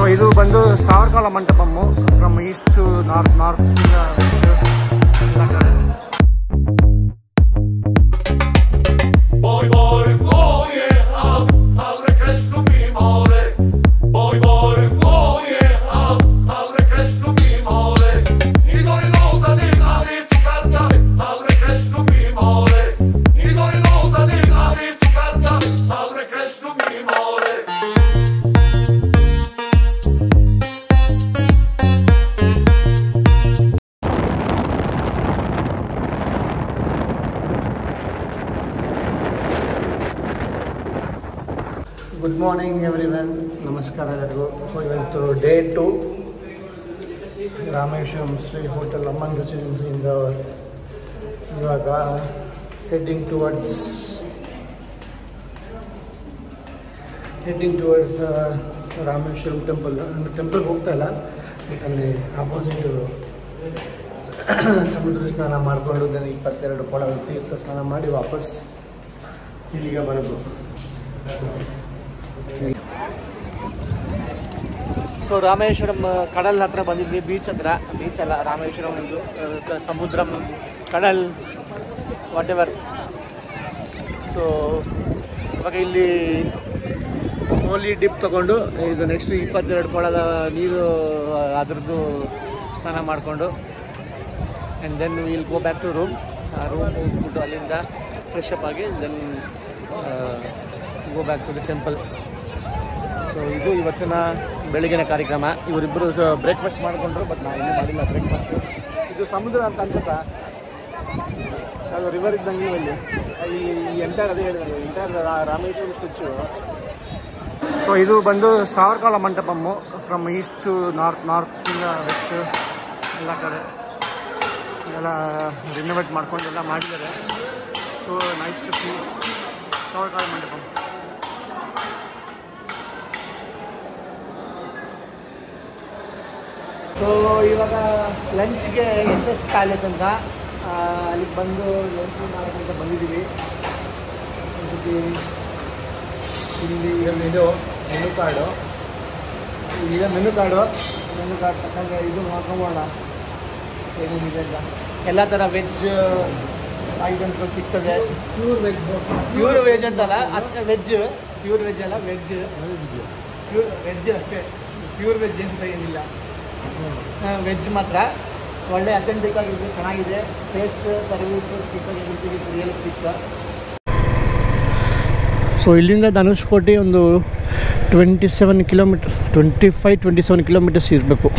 ಇದು ಬಂದು ಸಾವರ್ಕಾಲ ಮಂಟಪಮ್ಮು from east to north north ಎಲ್ಲ ಕಡೆ Boy, boy, boy, yeah, up, abre Krishna mi more. Boy, boy, boy, yeah, up, abre Krishna mi more. Igor Rosa ni ari tu carta, abre Krishna mi more. Igor Rosa ni ari tu carta, abre Krishna mi more. Good morning everyone ನಮಸ್ಕಾರ ಎಲ್ಲರಿಗೂ so ಇವತ್ತು day two Rameswaram Shri hotel Amman ರೆಸಿಡೆನ್ಸಿಯಿಂದ ಇವಾಗ heading towards heading towards Rameswaram temple ಅಂದರೆ ಟೆಂಪಲ್ಗೆ ಹೋಗ್ತಾ ಇಲ್ಲ but ಅಲ್ಲಿ ಆಪೋಸಿಟ್ ಸಮುದ್ರ ಸ್ನಾನ ಮಾಡಿಕೊಂಡು ದೆನ್ ಇಪ್ಪತ್ತೆರಡು ಕೊಳ ತೀರ್ಥ ಸ್ನಾನ ಮಾಡಿ ವಾಪಸ್ ಇಲ್ಲಿಗೆ ಬರೋದು ಸೊ ರಾಮೇಶ್ವರಂ ಕಡಲ್ ಹತ್ರ ಬಂದಿದ್ವಿ ಬೀಚ್ ಹತ್ರ ಬೀಚ್ ಅಲ್ಲ ರಾಮೇಶ್ವರಂ ಒಂದು ಆ, ಸಮುದ್ರ ಕಡಲ್ ವಾಟ್ ಎವರ್ ಸೊ ಇವಾಗ ಇಲ್ಲಿ ಹೋಲಿ ಡಿಪ್ ತಗೊಂಡು ಇದು ನೆಕ್ಸ್ಟ್ ಇಪ್ಪತ್ತೆರಡು ಕೊಳದ ನೀರು ಆ, ಅದ್ರದ್ದು ಸ್ನಾನ ಮಾಡಿಕೊಂಡು and then will go back to room room ಹೋಗ್ಬಿಟ್ಟು ಅಲ್ಲಿಂದ ಫ್ರೆಶ್ ಅಪ್ ಆಗಿ then go back to the temple so ಇದು ಇವತ್ತಿನ ಬೆಳಗಿನ ಕಾರ್ಯಕ್ರಮ ಇವರಿಬ್ಬರು ಬ್ರೇಕ್ಫಾಸ್ಟ್ ಮಾಡಿಕೊಂಡ್ರು ಬಟ್ ನಾವು ಇನ್ನೂ ಮಾಡಿಲ್ಲ ಬ್ರೇಕ್ಫಾಸ್ಟ್ ಇದು ಸಮುದ್ರ ಅಂತ ಅನ್ಸುತ್ತಾ ಅದು ರಿವರ್ ಇದ್ದಂಗೆ ಇಲ್ಲಿ ಈ ಎಂಟೈರ್ ಅದೇ ಹೇಳಿದ್ರು ಎಂಟೈರ್ ರಾಮೇಶ್ವರ ಸ್ವಿಚ್ಚು ಸೊ ಇದು ಬಂದು ಸಾವರ್ಕಾಲ ಮಂಟಪಮ್ಮು ಫ್ರಮ್ ಈಸ್ಟ್ ಟು ನಾರ್ತ್ ನಾರ್ತಿಂದ ವೆಸ್ಟ್ ಎಲ್ಲ ಕಡೆ ಎಲ್ಲ ರಿನೋವೇಟ್ ಮಾಡ್ಕೊಂಡು ಎಲ್ಲ ಮಾಡಿದ್ದಾರೆ ಸೊ ನೈಸ್ ಟು ಸಿ ಸಾವರ್ಕಾಲ ಮಂಟಪಂ ಸೊ ಇವಾಗ ಲಂಚ್ಗೆ ಎಸ್ ಎಸ್ ಪ್ಯಾಲೇಸ್ ಅಂತ ಆ, ಅಲ್ಲಿಗೆ ಬಂದು ಲಂಚ್ ಮಾಡೋಕ್ಕಂತ ಬಂದಿದ್ದೀವಿ ಒಂದ್ಸತಿ ಇಲ್ಲಿ ಇದು ಮೆನು ಕಾರ್ಡು ಇದೆ ಮೆನು ಕಾರ್ಡು ಮೆನು ಕಾರ್ಡ್ ತಕ್ಕಂಗೆ ಇದು ಮಾಡ್ಕೊಂಬೋಣ ಏನೇನಿದೆ ಅಂತ ಎಲ್ಲ ಥರ ವೆಜ್ ಐಟಮ್ಸ್ಗಳು ಸಿಗ್ತದೆ ಪ್ಯೂರ್ ವೆಜ್ ಪ್ಯೂರ್ ವೆಜ್ ಅಂತಲ್ಲ ಅದು ವೆಜ್ ಪ್ಯೂರ್ ವೆಜ್ ಅಲ್ಲ ವೆಜ್ ಪ್ಯೂರ್ ವೆಜ್ ಅಷ್ಟೇ ಪ್ಯೂರ್ ವೆಜ್ ಅಂತ ಏನಿಲ್ಲ ವೆಜ್ ಮಾತ್ರ ಒಳ್ಳೆ ಅಥೆಂಟಿಕ್ ಆಗಿದೆ ಚೆನ್ನಾಗಿದೆ taste service pick real pick so ಇಲ್ಲಿಂದ ಧನುಷ್ಕೋಟಿ ಒಂದು twenty seven kilometre twenty five twenty seven kilometres ಇರಬೇಕು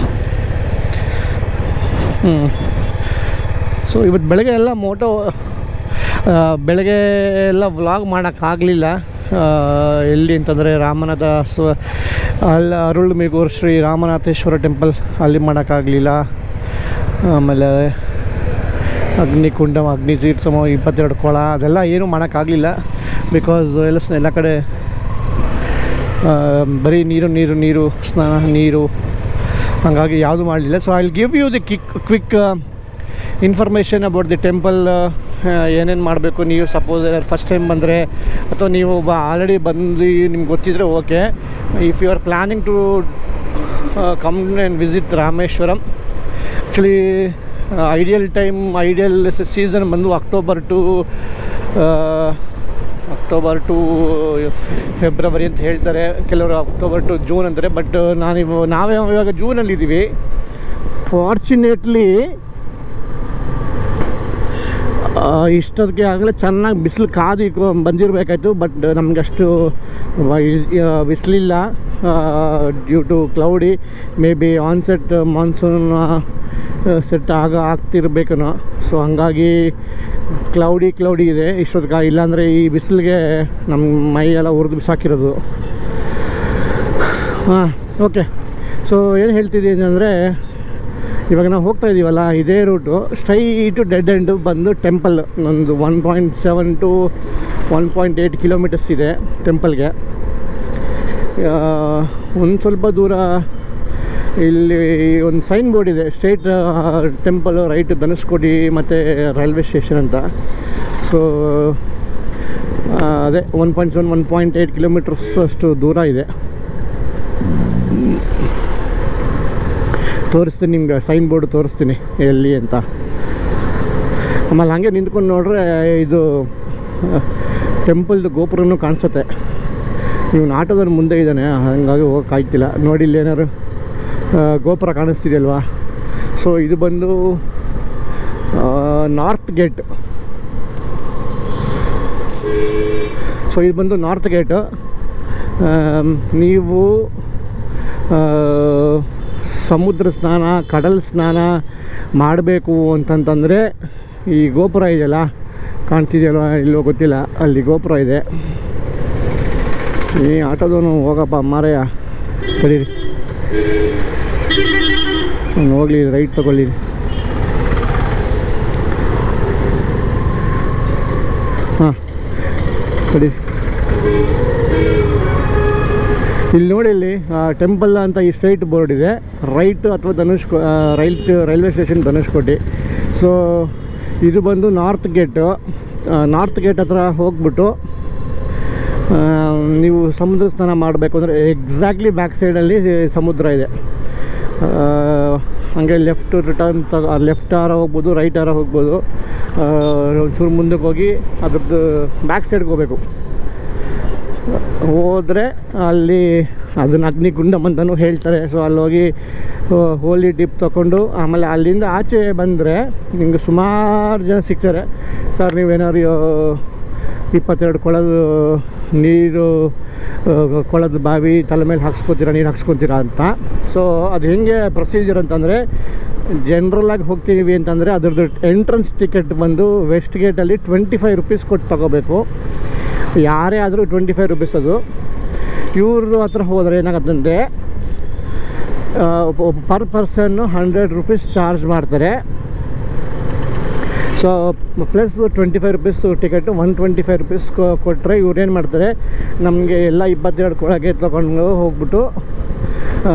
ಹ್ಞೂ ಸೊ ಇವತ್ತು ಬೆಳಗ್ಗೆ ಎಲ್ಲ ಮೋಟೋ ಆ, ಬೆಳಗ್ಗೆ ಎಲ್ಲ ವ್ಲಾಗ್ ಮಾಡೋಕ್ಕಾಗಲಿಲ್ಲ ಎಲ್ಲಿ ಅಂತಂದರೆ ರಾಮನಾಥ ಸ್ವ ಅಲ್ಲಿ ಅರುಳ್ ಮೇಗೂರು ಶ್ರೀ ರಾಮನಾಥೇಶ್ವರ ಟೆಂಪಲ್ ಅಲ್ಲಿ ಮಾಡೋಕ್ಕಾಗಲಿಲ್ಲ ಆಮೇಲೆ ಅಗ್ನಿಕುಂಡ ಅಗ್ನಿ ತೀರ್ಥಮ ಇಪ್ಪತ್ತೆರಡು ಕೊಳ ಅದೆಲ್ಲ ಏನೂ ಮಾಡೋಕ್ಕಾಗಲಿಲ್ಲ ಬಿಕಾಸ್ ಎಲ್ಲ ಸ್- ಎಲ್ಲ ಕಡೆ ಆ, ಬರೀ ನೀರು ನೀರು ನೀರು ಸ್ನಾನ ನೀರು ಹಾಗಾಗಿ ಯಾವುದು ಮಾಡಲಿಲ್ಲ so I will give you the kick quick information about the temple ಏನೇನು ಮಾಡಬೇಕು ನೀವು ಸಪೋಸ್ ಏನಾದ್ರು ಫಸ್ಟ್ ಟೈಮ್ ಬಂದರೆ ಅಥವಾ ನೀವು ಒಬ್ಬ ಆಲ್ರೆಡಿ ಬಂದು ನಿಮ್ಗೆ ಗೊತ್ತಿದ್ರೆ okay if you are planning to come and visit Rameswaram actually ideal time ideal season ಬಂದು October to October to February ಅಂತ ಹೇಳ್ತಾರೆ ಕೆಲವರು ಅಕ್ಟೋಬರ್ ಟು ಜೂನ್ ಅಂತಾರೆ ಬಟ್ ನಾನಿವು ನಾವೇ ಇವಾಗ ಜೂನಲ್ಲಿದ್ದೀವಿ ಫಾರ್ಚುನೇಟ್ಲಿ ಇಷ್ಟೊತ್ತಿಗೆ ಆಗಲೇ ಚೆನ್ನಾಗಿ ಬಿಸಿಲು ಕಾದು ಇಕ್ಕು- ಬಂದಿರಬೇಕಾಯ್ತು ಬಟ್ ನಮ್ಗೆ ಅಷ್ಟು ಬಿಸಿಲಿಲ್ಲ due to cloudy may be onset monsoon set ಆಗ ಆಗ್ತಿರ್ಬೇಕೇನೋ ಸೊ ಹಂಗಾಗಿ ಕ್ಲೌಡಿ ಕ್ಲೌಡಿ ಇದೆ ಇಷ್ಟೊತ್ತಿಗೆ ಇಲ್ಲಾಂದರೆ ಈ ಬಿಸಿಲಿಗೆ ನಮ್ಮ ಮೈ ಎಲ್ಲ ಹುರಿದು ಬಿಸಾಕಿರೋದು ಹಾಂ ಓಕೆ ಸೊ ಏನು ಹೇಳ್ತಿದ್ದೀನಿ ಅಂದರೆ ಇವಾಗ ನಾವು ಹೋಗ್ತಾ ಇದ್ದೀವಲ್ಲ ಇದೇ ರೂಟು ಸ್ಟ್ರೈಟು ಡೆಡ್ ಎಂಡು ಬಂದು ಟೆಂಪಲ್ ಒಂದು one point seven to one point eight kilometres ಇದೆ ಟೆಂಪಲ್ಗೆ ಒಂದು ಸ್ವಲ್ಪ ದೂರ ಇಲ್ಲಿ ಒಂದು ಸೈನ್ ಬೋರ್ಡ್ ಇದೆ ಸ್ಟೇಟ್ ಟೆಂಪಲ್ ರೈಟ್ ಧನುಷ್ಕೋಟಿ ಮತ್ತು ರೈಲ್ವೆ ಸ್ಟೇಷನ್ ಅಂತ ಸೊ ಅದೇ one point seven one point eight kilometres ಅಷ್ಟು ದೂರ ಇದೆ ತೋರಿಸ್ತೀನಿ ನಿಮ್ಗೆ ಸೈನ್ ಬೋರ್ಡ್ ತೋರಿಸ್ತೀನಿ ಎಲ್ಲಿ ಅಂತ ಆಮೇಲೆ ಹಾಗೆ ನಿಂತ್ಕೊಂಡು ನೋಡ್ರೆ ಇದು ಟೆಂಪಲ್ದು ಗೋಪುರನೂ ಕಾಣಿಸುತ್ತೆ ಇವನು ಆಟೋದಲ್ಲಿ ಮುಂದೆ ಇದ್ದಾನೆ ಹಾಗಾಗಿ ಹೋಗೋಕ್ಕಾಗ್ತಿಲ್ಲ ನೋಡಿ ಇಲ್ಲಿ ಏನಾದ್ರು ಆ, ಗೋಪುರ ಕಾಣಿಸ್ತಿದೆಯಲ್ವಾ ಸೊ ಇದು ಬಂದು ನಾರ್ತ್ ಗೇಟ್ ಸೊ ಇದು ಬಂದು ನಾರ್ತ್ ಗೇಟು ನೀವು ಆ, ಸಮುದ್ರ ಸ್ನಾನ ಕಡಲ್ ಸ್ನಾನ ಮಾಡಬೇಕು ಅಂತಂತಂದರೆ ಈ ಗೋಪುರ ಇದೆಯಲ್ಲ ಕಾಣ್ತಿದೆಯಲ್ವ ಇಲ್ಲೋ ಗೊತ್ತಿಲ್ಲ ಅಲ್ಲಿ ಗೋಪುರ ಇದೆ ಈ ಆಟೋದವನು ಹೋಗಪ್ಪ ಮಾರಯ್ಯ ತಡೀರಿ ಅವ್ನು ಹೋಗ್ಲಿ ರೈಟ್ ತಗೊಳ್ಳಿ ಹಾಂ ತಡೀರಿ ಇಲ್ಲಿ ನೋಡಿ ಇಲ್ಲಿ ಟೆಂಪಲ್ ಅಂತ ಈ ಸ್ಟ್ರೈಟ್ ಬೋರ್ಡ್ ಇದೆ ರೈಟ್ ಅಥವಾ Dhanush rail railway station Dhanushkodi so ಇದು ಬಂದು ನಾರ್ತ್ ಗೇಟು ನಾರ್ತ್ ಗೇಟ್ ಹತ್ರ ಹೋಗ್ಬಿಟ್ಟು ಆ, ನೀವು ಸಮುದ್ರ ಸ್ನಾನ ಮಾಡಬೇಕು ಅಂದರೆ ಎಕ್ಸಾಕ್ಟ್ಲಿ ಬ್ಯಾಕ್ ಸೈಡಲ್ಲಿ ಸಮುದ್ರ ಇದೆ ಆ, ಹಾಗೆ ಲೆಫ್ಟ್ ರಿಟರ್ನ್ ತಗ ಲೆಫ್ಟ್ ಆರ ಹೋಗ್ಬೋದು ರೈಟ್ ಆರ ಹೋಗ್ಬೋದು ಆ, ಒಂಚೂರು ಮುಂದಕ್ಕೆ ಹೋಗಿ ಅದ್ರದ್ದು ಬ್ಯಾಕ್ ಸೈಡ್ಗೆ ಹೋಗಬೇಕು ಹೋದರೆ ಅಲ್ಲಿ ಅದನ್ನ ಅಗ್ನಿಗುಂಡ ಅಂತಲೂ ಹೇಳ್ತಾರೆ ಸೊ ಅಲ್ಲಿ ಹೋಗಿ ಹೋಲಿ ಡಿಪ್ ತಗೊಂಡು ಆಮೇಲೆ ಅಲ್ಲಿಂದ ಆಚೆ ಬಂದರೆ ನಿಮಗೆ ಸುಮಾರು ಜನ ಸಿಗ್ತಾರೆ ಸರ್ ನೀವೇನಾದ್ರು ಇಪ್ಪತ್ತೆರಡು ಕೊಳದ ನೀರು ಆ, ಕೊಳದ ಬಾವಿ ತಲೆ ಮೇಲೆ ಹಾಕ್ಸ್ಕೊತೀರಾ ನೀರು ಹಾಕ್ಸ್ಕೊತೀರಾ ಅಂತ ಸೊ ಅದು ಹೆಂಗೆ ಪ್ರೊಸೀಜರ್ ಅಂತಂದರೆ ಜನ್ರಲಾಗಿ ಹೋಗ್ತೀವಿ ಅಂತಂದರೆ ಅದ್ರದ್ದು ಎಂಟ್ರೆನ್ಸ್ ಟಿಕೆಟ್ ಬಂದು ವೆಸ್ಟ್ ಗೇಟಲ್ಲಿ ಟ್ವೆಂಟಿ ಫೈವ್ ರುಪೀಸ್ ಕೊಟ್ಟು ತಗೋಬೇಕು ಯಾರೇ ಆದರೂ ಟ್ವೆಂಟಿ ಫೈವ್ ರುಪೀಸ್ ಅದು ಇವ್ರ ಹತ್ರ ಹೋದರೆ ಏನಾಗತ್ತಂದರೆ ಪರ್ ಪರ್ಸನ್ನು ಹಂಡ್ರೆಡ್ ರುಪೀಸ್ ಚಾರ್ಜ್ ಮಾಡ್ತಾರೆ so plus twenty five rupees ticket one twenty five rupees ಕೊಟ್ಟರೆ ಇವ್ರು ಏನು ಮಾಡ್ತಾರೆ ನಮಗೆ ಎಲ್ಲ ಇಪ್ಪತ್ತೆರಡು ಕೊಳಗೆ ತೊಗೊಂಡು ಹೋಗ್ಬಿಟ್ಟು ಆ,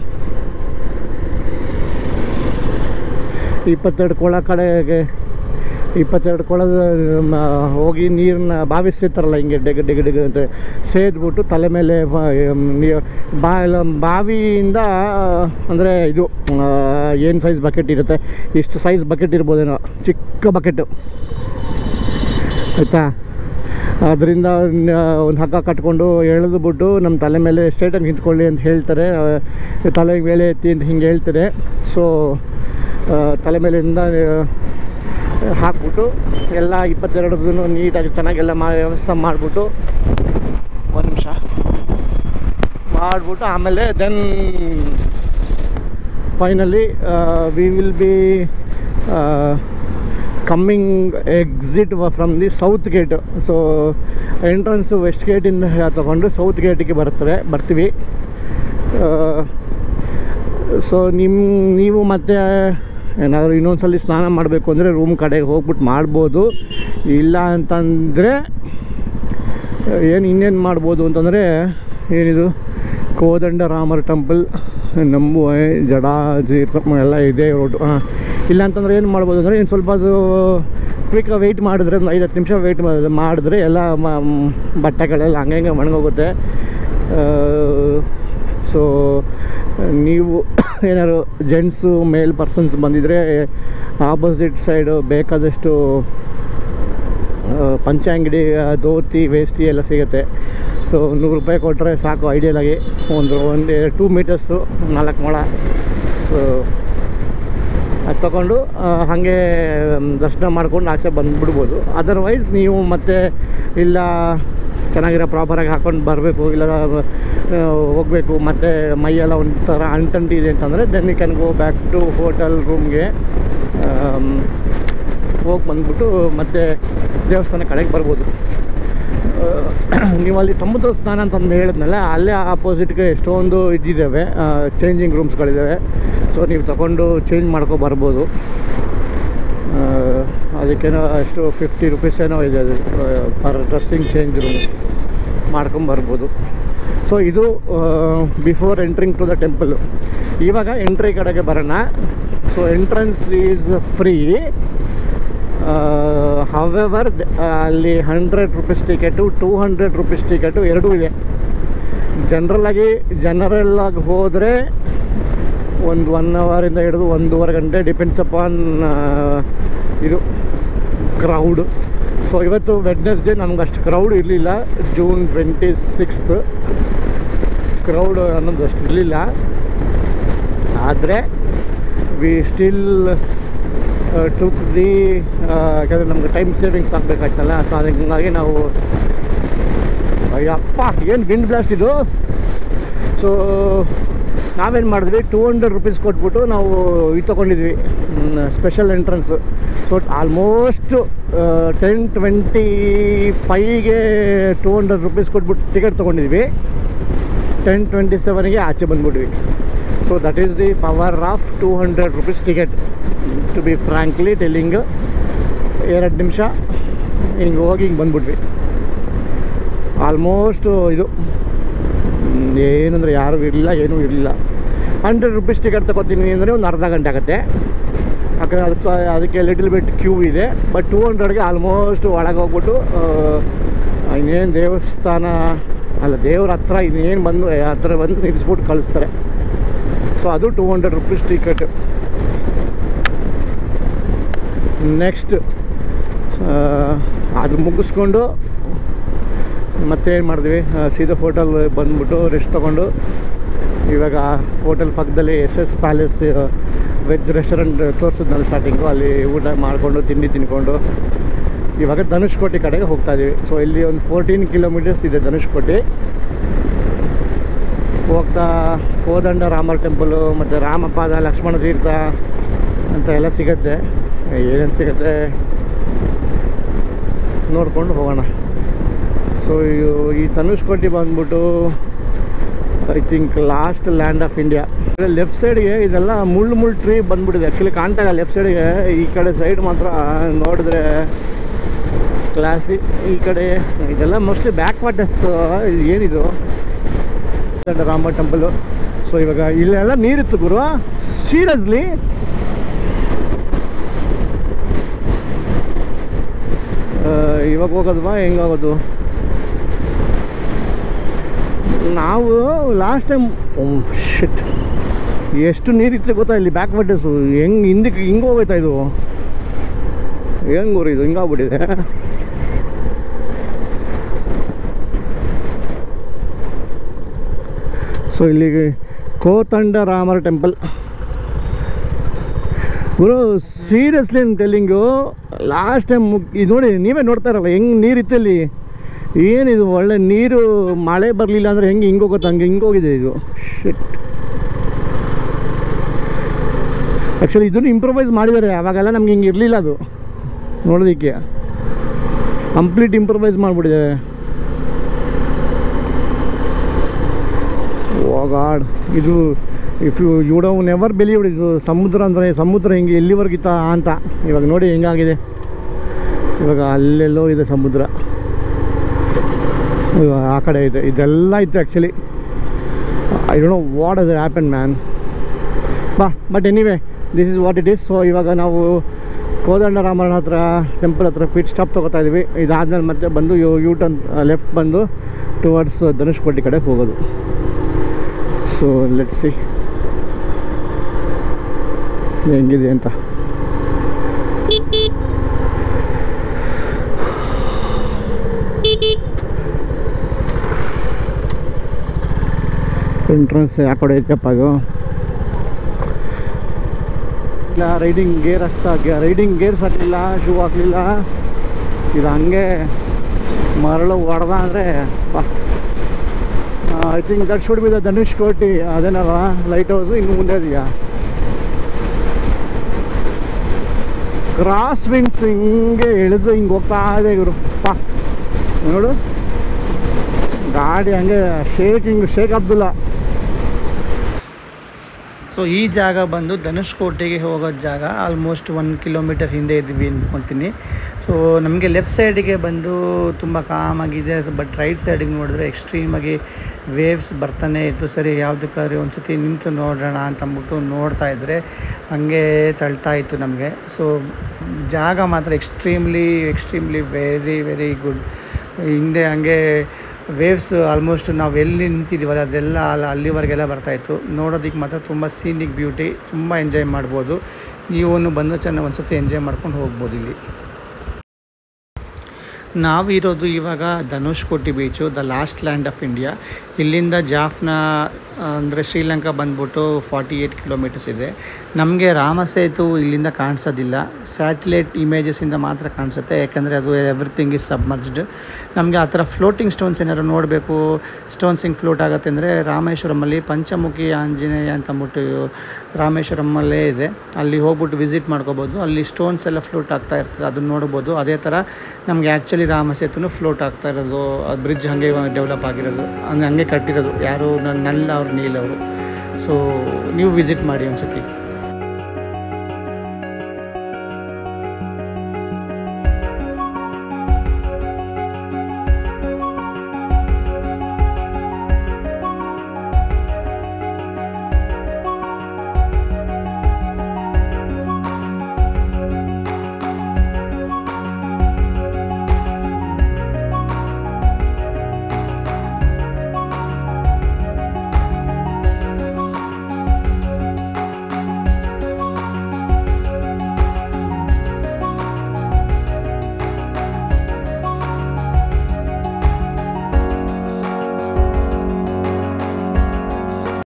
ಇಪ್ಪತ್ತೆರಡು ಕೊಳ ಕಡೆಗೆ ಇಪ್ಪತ್ತೆರಡು ಕೊಳದ ಮ, ಹೋಗಿ ನೀರನ್ನ ಬಾವಿ ಸೇತಾರಲ್ಲ ಹಿಂಗೆ ಡೆಗ ಡೆಗ ಡೆಗ ಅಂತ ಸೇದ್ಬಿಟ್ಟು ತಲೆ ಮೇಲೆ ಬ- ಎಮ್, ನೀ- ಬಾ ಎಲ್ಲ ಬಾವಿಯಿಂದ ಅಂದರೆ ಇದು ಏನು ಸೈಜ್ ಬಕೆಟ್ ಇರುತ್ತೆ ಇಷ್ಟು ಸೈಜ್ ಬಕೆಟ್ ಇರ್ಬೋದೇನೋ ಚಿಕ್ಕ ಬಕೆಟು ಆಯಿತಾ ಅದರಿಂದ ಒಂದು ಹಗ್ಗ ಕಟ್ಕೊಂಡು ಎಳೆದು ಬಿಟ್ಟು ನಮ್ಮ ತಲೆ ಮೇಲೆ ಸ್ಟ್ರೇಟಾಗಿ ನಿಂತ್ಕೊಳ್ಳಿ ಅಂತ ಹೇಳ್ತಾರೆ ಆ, ತಲೆ ಮೇಲೆ ಎತ್ತಿ ಅಂತ ಹಿಂಗೆ ಹೇಳ್ತಾರೆ ಸೊ ತಲೆ ಮೇಲಿಂದ ಆ, ಹಾಕ್ಬಿಟ್ಟು ಎಲ್ಲ ಇಪ್ಪತ್ತೆರಡದೂ ನೀಟಾಗಿ ಚೆನ್ನಾಗೆಲ್ಲ ಮಾ ವ್ಯವಸ್ಥೆ ಮಾಡಿಬಿಟ್ಟು ಒಂದು ನಿಮಿಷ ಮಾಡಿಬಿಟ್ಟು ಆಮೇಲೆ then finally we will be coming exit from the south gate so entrance west ಗೇಟಿಂದ ತಗೊಂಡು ಸೌತ್ ಗೇಟಿಗೆ ಬರ್ತಾರೆ ಬರ್ತೀವಿ ಸೊ ನಿಮ್ಮ ನೀವು ಮತ್ತೆ ಏನಾದರೂ ಇನ್ನೊಂದ್ಸಲಿ ಸ್ನಾನ ಮಾಡಬೇಕು ಅಂದರೆ ರೂಮ್ ಕಡೆಗೆ ಹೋಗ್ಬಿಟ್ಟು ಮಾಡ್ಬೋದು ಇಲ್ಲ ಅಂತಂದರೆ ಏನು ಇನ್ನೇನು ಮಾಡ್ಬೋದು ಅಂತಂದರೆ ಏನಿದು ಕೋದಂಡ ರಾಮರ ಟೆಂಪಲ್ ನಂಬು ಜಡ ತೀರ್ಥ ಎಲ್ಲ ಇದೆ ರೋಡು ಹಾಂ ಇಲ್ಲ ಅಂತಂದ್ರೆ ಏನು ಮಾಡ್ಬೋದು ಅಂದರೆ ಇನ್ನು ಸ್ವಲ್ಪ ಅದು ಕ್ವಿಕ್ ವೆಯ್ಟ್ ಮಾಡಿದ್ರೆ ಒಂದು ಐದು ಹತ್ತು ನಿಮಿಷ ವೆಯ್ಟ್ ಮಾಡಿದ್ರೆ ಎಲ್ಲ ಮ- ಬಟ್ಟೆಗಳೆಲ್ಲ ಹಂಗೆ ಹಂಗೆ ಒಣಗೋಗುತ್ತೆ ಸೊ ನೀವು ಏನಾದ್ರು ಜೆಂಟ್ಸು ಮೇಲ್ ಪರ್ಸನ್ಸ್ ಬಂದಿದ್ದರೆ ಆಪೋಸಿಟ್ ಸೈಡು ಬೇಕಾದಷ್ಟು ಆ, ಪಂಚಾಂಗಡಿ ಆ, ಧೋತಿ ವೇಷ್ಟಿ ಎಲ್ಲ ಸಿಗುತ್ತೆ ಸೊ ನೂರು ರೂಪಾಯಿ ಕೊಟ್ಟರೆ ಸಾಕು ಐಡಿಯಲ್ ಆಗಿ ಒಂದು ಒಂದು ಟೂ ಮೀಟರ್ಸು ನಾಲ್ಕು ಮೊಳ ಸೊ ಅದು ತಗೊಂಡು ಆ, ಹಾಗೆ ಮ್, ದರ್ಶನ ಮಾಡ್ಕೊಂಡು ಆಚೆ ಬಂದುಬಿಡ್ಬೋದು ಅದರ್ವೈಸ್ ನೀವು ಮತ್ತೆ ಇಲ್ಲ ಚೆನ್ನಾಗಿರೋ ಪ್ರಾಪರಾಗಿ ಹಾಕೊಂಡು ಬರಬೇಕು ಇಲ್ಲ ಹೋಗಬೇಕು ಮತ್ತು ಮೈಯೆಲ್ಲ ಒಂಥರ ಅಂಟಂಟಿದೆ ಅಂತಂದರೆ then you can go back to hotel ರೂಮ್ಗೆ ಹೋಗಿ ಬಂದ್ಬಿಟ್ಟು ಮತ್ತೆ ದೇವಸ್ಥಾನ ಕಡೆಗೆ ಬರ್ಬೋದು ಆ, ನೀವು ಅಲ್ಲಿ ಸಮುದ್ರ ಸ್ನಾನ ಅಂತಂದು ಹೇಳಿದ್ನಲ್ಲ ಅಲ್ಲೇ ಆಪೋಸಿಟ್ಗೆ ಎಷ್ಟೊಂದು ಇದ್ದಿದ್ದಾವೆ ಚೇಂಜಿಂಗ್ ರೂಮ್ಸ್ಗಳಿದ್ದಾವೆ ಸೊ ನೀವು ತಗೊಂಡು ಚೇಂಜ್ ಮಾಡ್ಕೊ ಬರ್ಬೋದು ಆ, ಅದಕ್ಕೇನೋ ಅಷ್ಟು ಫಿಫ್ಟಿ ರುಪೀಸ್ ಏನೋ ಇದೆ ಅದು ಪರ್ ಡ್ರೆಸ್ಸಿಂಗ್ ಚೇಂಜ್ ರೂಮ್ ಮಾಡ್ಕೊಂಬರ್ಬೋದು ಸೊ ಇದು before entering to the temple ಇವಾಗ ಎಂಟ್ರಿ ಕಡೆಗೆ ಬರೋಣ so entrance is free however ಅಲ್ಲಿ hundred rupees ticket two hundred rupees ticket ಎರಡೂ ಇದೆ ಜನರಲ್ಲಾಗಿ ಜನರಲ್ಲಾಗಿ ಹೋದರೆ ಒಂದು ಒನ್ ಅವರಿಂದ ಹಿಡಿದು ಒಂದೂವರೆ ಗಂಟೆ ಡಿಪೆಂಡ್ಸ್ ಅಪಾನ್ ಇದು ಕ್ರೌಡು ಸೊ ಇವತ್ತು ವೆಡ್ನೆಸ್ಡೇ ನಮ್ಗೆ ಅಷ್ಟು ಕ್ರೌಡ್ ಇರಲಿಲ್ಲ ಜೂನ್ ಟ್ವೆಂಟಿ ಸಿಕ್ಸ್ತ್ ಕ್ರೌಡ್ ಅನ್ನೋದು ಅಷ್ಟು ಇರಲಿಲ್ಲ ಆದರೆ ವಿ ಸ್ಟಿಲ್ ಟುಕ್ ದಿ ಯಾಕಂದರೆ ನಮ್ಗೆ ಟೈಮ್ ಸೇವಿಂಗ್ಸ್ ಆಗಬೇಕಾಯ್ತಲ್ಲ ಸೊ ಅದಕ್ಕೆ ಹಂಗಾಗಿ ನಾವು ಅಯ್ಯಪ್ಪ ಏನು ವಿಂಡ್ ಬ್ಲಾಸ್ಟ್ ಇದು ಸೊ ನಾವೇನು ಮಾಡಿದ್ವಿ ಟೂ ಹಂಡ್ರೆಡ್ ರುಪೀಸ್ ಕೊಟ್ಬಿಟ್ಟು ನಾವು ಇದು ತೊಗೊಂಡಿದ್ವಿ special entrance so almost ten twenty ಫೈವ್ಗೆ ಟೂ ಹಂಡ್ರೆಡ್ ರುಪೀಸ್ ಕೊಟ್ಬಿಟ್ಟು ಟಿಕೆಟ್ ತೊಗೊಂಡಿದ್ವಿ ಟೆನ್ ಟ್ವೆಂಟಿ ಸೆವೆನ್ಗೆ ಆಚೆ ಬಂದ್ಬಿಟ್ವಿ so that is the power of two hundred rupees ticket to be frankly telling ಎರಡು ನಿಮಿಷ ಹಿಂಗೆ ಹೋಗಿ ಹಿಂಗೆ ಬಂದ್ಬಿಟ್ವಿ ಆಲ್ಮೋಸ್ಟ್ ಇದು ಹ್ಮ್, ಏನಂದರೆ ಯಾರೂ ಇರಲಿಲ್ಲ ಏನೂ ಇರಲಿಲ್ಲ ಹಂಡ್ರೆಡ್ ರುಪೀಸ್ ಟಿಕೆಟ್ ತಗೋತೀನಿ ಅಂದರೆ ಒಂದು ಅರ್ಧ ಗಂಟೆ ಆಗುತ್ತೆ ಯಾಕಂದರೆ ಅದಕ್ಕೆ ಅದಕ್ಕೆ ಲಿಟಲ್ ಬಿಟ್ ಕ್ಯೂ ಇದೆ ಬಟ್ ಟೂ ಹಂಡ್ರೆಡ್ಗೆ ಆಲ್ಮೋಸ್ಟ್ ಒಳಗೆ ಹೋಗ್ಬಿಟ್ಟು ಆ, ಇನ್ನೇನು ದೇವಸ್ಥಾನ ಅಲ್ಲ ದೇವ್ರ ಹತ್ರ ಇನ್ನೇನು ಬಂದು ಹತ್ರ ಬಂದು ನಿಲ್ಲಿಸ್ಬಿಟ್ಟು ಕಳಿಸ್ತಾರೆ ಸೊ ಅದು two hundred rupees ticket next ಅದು ಮುಗಿಸ್ಕೊಂಡು ಮತ್ತೆ ಏನು ಮಾಡಿದ್ವಿ ಆ, ಸೀದಾ ಹೋಟೆಲ್ ಬಂದ್ಬಿಟ್ಟು ರೆಸ್ಟ್ ತೊಗೊಂಡು ಇವಾಗ ಹೋಟೆಲ್ ಪಕ್ಕದಲ್ಲಿ S S palace veg restaurant ತೋರಿಸಿದ್ನಲ್ಲ ಸ್ಟಾರ್ಟಿಂಗು ಅಲ್ಲಿ ಊಟ ಮಾಡಿಕೊಂಡು ತಿಂಡಿ ತಿನ್ಕೊಂಡು ಇವಾಗ ಧನುಷ್ಕೋಟಿ ಕಡೆಗೆ ಹೋಗ್ತಾ ಇದ್ದೀವಿ ಸೊ ಇಲ್ಲಿ ಒಂದು ಫೋರ್ಟೀನ್ ಕಿಲೋಮೀಟರ್ಸ್ ಇದೆ ಧನುಷ್ಕೋಟಿ ಹೋಗ್ತಾ ಕೋದಂಡ ರಾಮರ್ ಟೆಂಪಲು ಮತ್ತು ರಾಮಪಾದ ಲಕ್ಷ್ಮಣ ತೀರ್ಥ ಅಂತ ಎಲ್ಲ ಸಿಗತ್ತೆ ಏನೇನು ಸಿಗತ್ತೆ ನೋಡಿಕೊಂಡು ಹೋಗೋಣ ಸೊ ಈ ಧನುಷ್ಕೋಟಿ ಬಂದ್ಬಿಟ್ಟು I think last land of India left ಸೈಡ್ಗೆ ಇದೆಲ್ಲ ಮುಳ್ಳು ಮುಳ್ಳು ಟ್ರೀ ಬಂದ್ಬಿಟ್ಟಿದೆ ಆ್ಯಕ್ಚುಲಿ ಕಾಣ್ತಾ ಇಲ್ಲ ಲೆಫ್ಟ್ ಸೈಡ್ಗೆ ಈ ಕಡೆ ಸೈಡ್ ಮಾತ್ರ ನೋಡಿದ್ರೆ ಕ್ಲಾಸಿ ಈ ಕಡೆ ಇದೆಲ್ಲ ಮೋಸ್ಟ್ಲಿ ಬ್ಯಾಕ್ ವಾಟರ್ಸ್ ಏನಿದು ರಾಮ ಟೆಂಪಲು ಸೊ ಇವಾಗ ಇಲ್ಲೆಲ್ಲ ನೀರಿತ್ತು ಗುರು ಸೀರಿಯಸ್ಲಿ ಇವಾಗ ಹೋಗೋದ್ವಾ ಹೆಂಗಾಗೋದು ನಾವು ಲಾಸ್ಟ್ ಟೈಮ್ ಶಿಟ್ ಎಷ್ಟು ನೀರಿತ್ತು ಗೊತ್ತಾ ಇಲ್ಲಿ ಬ್ಯಾಕ್ ವಾಟರ್ಸು ಹೆಂಗೆ ಹಿಂದಕ್ಕೆ ಹಿಂಗೆ ಹೋಗೈತಾ ಇದು ಹೆಂಗೆ ಊರು ಇದು ಹಿಂಗಾಗ್ಬಿಟ್ಟಿದೆ ಸೊ ಇಲ್ಲಿಗೆ ಕೋತಂಡ ರಾಮರ ಟೆಂಪಲ್ ಗುರು ಸೀರಿಯಸ್ಲಿ ಟೆಲ್ಲಿಂಗು ಲಾಸ್ಟ್ ಟೈಮ್ ಇದು ನೋಡಿ ನೀವೇ ನೋಡ್ತಾ ಇರಲ್ಲ ಹೆಂಗೆ ನೀರಿತ್ತು ಇಲ್ಲಿ ಏನಿದು ಒಳ್ಳೆ ನೀರು ಮಳೆ ಬರಲಿಲ್ಲ ಅಂದರೆ ಹೆಂಗೆ ಹಿಂಗೆ ಹೋಗುತ್ತೆ ಹಂಗೆ ಹಿಂಗೆ ಹೋಗಿದೆ ಇದು ಶಿಟ್ ಆ್ಯಕ್ಚುಲಿ ಇದನ್ನು ಇಂಪ್ರೂವೈಸ್ ಮಾಡಿದ್ದಾರೆ ಅವಾಗೆಲ್ಲ ನಮ್ಗೆ ಹಿಂಗೆ ಇರಲಿಲ್ಲ ಅದು ನೋಡೋದಕ್ಕೆ ಕಂಪ್ಲೀಟ್ ಇಂಪ್ರೂವೈಸ್ ಮಾಡಿಬಿಟ್ಟಿದ್ದಾರೆ ಓ ಗಾಡ್ ಇದು if you you do never believe ಇದು ಸಮುದ್ರ ಅಂದರೆ ಸಮುದ್ರ ಹಿಂಗೆ ಎಲ್ಲಿವರೆಗಿತ್ತ ಅಂತ ಇವಾಗ ನೋಡಿ ಹೆಂಗಾಗಿದೆ ಇವಾಗ ಅಲ್ಲೆಲ್ಲೋ ಇದೆ ಸಮುದ್ರ ಇವಾಗ ಆ ಕಡೆ ಇದೆ ಇದೆಲ್ಲ ಇತ್ತು actually I don't know what has happen man ಬಾ but anyway this is what it is so ಇವಾಗ ನಾವು ಕೋದಂಡ ರಾಮನ ಹತ್ರ ಟೆಂಪಲ್ ಹತ್ರ ಪಿಟ್ ಸ್ಟಾಪ್ ತೊಗೋತಾ ಇದ್ವಿ ಇದಾದ್ಮೇಲೆ ಮತ್ತೆ ಬಂದು ಯು ಯೂ ಟರ್ನ್ ಲೆಫ್ಟ್ ಬಂದು ಟುವರ್ಡ್ಸ್ ಧನುಷ್ಕೋಟಿ ಕಡೆ ಹೋಗೋದು ಸೊ ಲೆಟ್ ಸಿ ಹೆಂಗಿದೆ ಅಂತ ಎಂಟ್ರೆನ್ಸ್ ಯಾವ ಕಡೆ ಐತಪ್ಪ ಅದು ಇಲ್ಲ ರೈಡಿಂಗ್ ಗೇರ್ ಹಚ್ಚ ರೈಡಿಂಗ್ ಗೇರ್ಸ್ ಹಾಕಲಿಲ್ಲ ಶೂ ಹಾಕಲಿಲ್ಲ ಇದು ಹಂಗೆ ಮರಳು ಹೊಡೆದ ಅಂದರೆ I think that should be the Dhanushkodi ಅದೇನಲ್ಲ ಲೈಟ್ ಹೌಸು ಇನ್ನು ಮುಂದೆ ಇದೆಯಾ ಕ್ರಾಸ್ ವಿಂಡ್ಸ್ ಹಿಂಗೆ ಎಳೆದು ಹಿಂಗೆ ಹೋಗ್ತಾ ಇದೆ ಇವರು ಪಾ ನೋಡು ಗಾಡಿ ಹಂಗೆ ಶೇಕಿಂಗ್ ಶೇಕ್ ಅಬ್ದುಲ್ಲ ಸೊ ಈ ಜಾಗ ಬಂದು ಧನುಷ್ಕೋಟೆಗೆ ಹೋಗೋ ಜಾಗ ಆಲ್ಮೋಸ್ಟ್ ಒನ್ ಕಿಲೋಮೀಟರ್ ಹಿಂದೆ ಇದ್ವಿ ಅಂದ್ಕೊಳ್ತೀನಿ ಸೊ ನಮಗೆ ಲೆಫ್ಟ್ ಸೈಡಿಗೆ ಬಂದು ತುಂಬ ಕಾಮಾಗಿದೆ ಬಟ್ ರೈಟ್ ಸೈಡಿಗೆ ನೋಡಿದ್ರೆ ಎಕ್ಸ್ಟ್ರೀಮಾಗಿ ವೇವ್ಸ್ ಬರ್ತಾನೆ ಇತ್ತು ಸರಿ ಯಾವುದಕ್ಕಾದ್ರೆ ಒಂದು ಸತಿ ನಿಂತು ನೋಡೋಣ ಅಂತ ಅಂದ್ಬಿಟ್ಟು ನೋಡ್ತಾ ಇದ್ದರೆ ಹಂಗೆ ತಳ್ತಾ ಇತ್ತು ನಮಗೆ ಸೊ ಜಾಗ ಮಾತ್ರ extremely extremely very very good ಹಿಂದೆ ಹಂಗೆ ವೇವ್ಸ್ ಆಲ್ಮೋಸ್ಟ್ ನಾವು ಎಲ್ಲಿ ನಿಂತಿದ್ದೀವಲ್ಲ ಅದೆಲ್ಲ ಅಲ್ಲಿ ಅಲ್ಲಿವರೆಗೆಲ್ಲ ಬರ್ತಾಯಿತ್ತು ನೋಡೋದಕ್ಕೆ ಮಾತ್ರ ತುಂಬ ಸೀನಿಕ್ ಬ್ಯೂಟಿ ತುಂಬ ಎಂಜಾಯ್ ಮಾಡ್ಬೋದು ನೀವು ಬಂದು ಚೆನ್ನಾಗಿ ಒಂದು ಸತಿ ಎಂಜಾಯ್ ಮಾಡ್ಕೊಂಡು ಹೋಗ್ಬೋದು ಇಲ್ಲಿ ನಾವಿರೋದು ಇವಾಗ Dhanushkodi beach the last land of India ಇಲ್ಲಿಂದ ಜಾಫ್ನ ಅಂದರೆ ಶ್ರೀಲಂಕಾ ಬಂದ್ಬಿಟ್ಟು ಫಾರ್ಟಿ ಏಯ್ಟ್ ಕಿಲೋಮೀಟರ್ಸ್ ಇದೆ ನಮಗೆ ರಾಮಸೇತು ಇಲ್ಲಿಂದ ಕಾಣಿಸೋದಿಲ್ಲ ಸ್ಯಾಟಿಲೈಟ್ ಇಮೇಜಸ್ಸಿಂದ ಮಾತ್ರ ಕಾಣಿಸುತ್ತೆ ಯಾಕಂದರೆ ಅದು ಎವ್ರಿಥಿಂಗ್ ಇಸ್ ಸಬ್ಮರ್ಜ್ಡ್ ನಮಗೆ ಆ ಥರ ಫ್ಲೋಟಿಂಗ್ ಸ್ಟೋನ್ಸ್ ಏನಾದ್ರು ನೋಡಬೇಕು ಸ್ಟೋನ್ಸ್ ಹಿಂಗೆ ಫ್ಲೋಟ್ ಆಗುತ್ತೆ ಅಂದರೆ ರಾಮೇಶ್ವರಮಲ್ಲಿ ಪಂಚಮುಖಿ ಆಂಜನೇಯ ಅಂತ ಅಂದ್ಬಿಟ್ಟು ರಾಮೇಶ್ವರಮಲ್ಲೇ ಇದೆ ಅಲ್ಲಿ ಹೋಗ್ಬಿಟ್ಟು ವಿಸಿಟ್ ಮಾಡ್ಕೋಬೋದು ಅಲ್ಲಿ ಸ್ಟೋನ್ಸ್ ಎಲ್ಲ ಫ್ಲೋಟ್ ಆಗ್ತಾ ಇರ್ತದೆ ಅದನ್ನ ನೋಡ್ಬೋದು ಅದೇ ಥರ ನಮಗೆ ಆ್ಯಕ್ಚುಲಿ ರಾಮ ಸೇತುನು ಫ್ಲೋಟ್ ಆಗ್ತಾ ಇರೋದು ಆ ಬ್ರಿಡ್ಜ್ ಹಾಗೆ ಡೆವಲಪ್ ಆಗಿರೋದು ಅಂದರೆ ಹಂಗೆ ಕಟ್ಟಿರೋದು ಯಾರು ನನ್ನ ನಲ್ಲ ಅವ್ರು ನೀಲ್ ಅವರು ಸೊ ನೀವು ವಿಸಿಟ್ ಮಾಡಿ ಒಂದ್ಸತಿ